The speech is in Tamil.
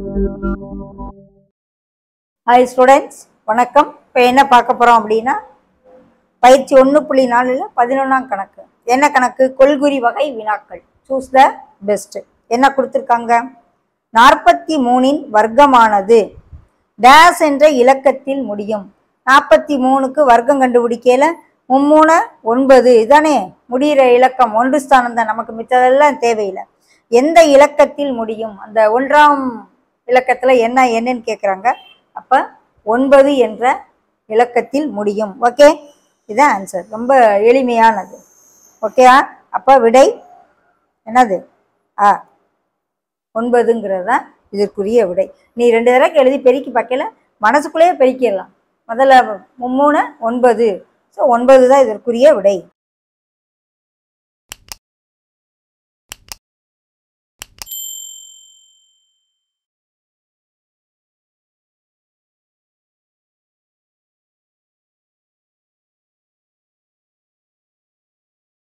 ஹாய் ஸ்டூடெண்ட்ஸ் வணக்கம் இப்போ என்ன பார்க்க போகிறோம் அப்படின்னா பயிற்சி ஒன்று புள்ளி நாலில் பதினொன்றாம் கணக்கு என்ன கணக்கு கொள்குறி வகை வினாக்கள் சூஸ் த பெஸ்ட் என்ன கொடுத்துருக்காங்க நாற்பத்தி மூணின் வர்க்கமானது டேஸ் என்ற இலக்கத்தில் முடியும் நாற்பத்தி மூணுக்கு வர்க்கம் கண்டுபிடிக்கையில மும்மூணு ஒன்பது இதானே முடிகிற இலக்கம் ஒன்று ஸ்தானம் தான் நமக்கு மித்ததெல்லாம் தேவையில்லை எந்த இலக்கத்தில் முடியும் அந்த ஒன்றாம் இலக்கத்தில் என்ன என்னன்னு கேட்குறாங்க அப்போ ஒன்பது என்ற இலக்கத்தில் முடியும் ஓகே இதுதான் ஆன்சர் ரொம்ப எளிமையானது ஓகேயா அப்போ விடை என்னது ஆ ஒன்பதுங்கிறது தான் இதற்குரிய விடை நீ ரெண்டு தடவைக்கு எழுதி பெருக்கி பார்க்கல மனசுக்குள்ளேயே பெருக்கிடலாம் முதல்ல மூணு ஒன்பது ஸோ ஒன்பது தான் இதற்குரிய விடை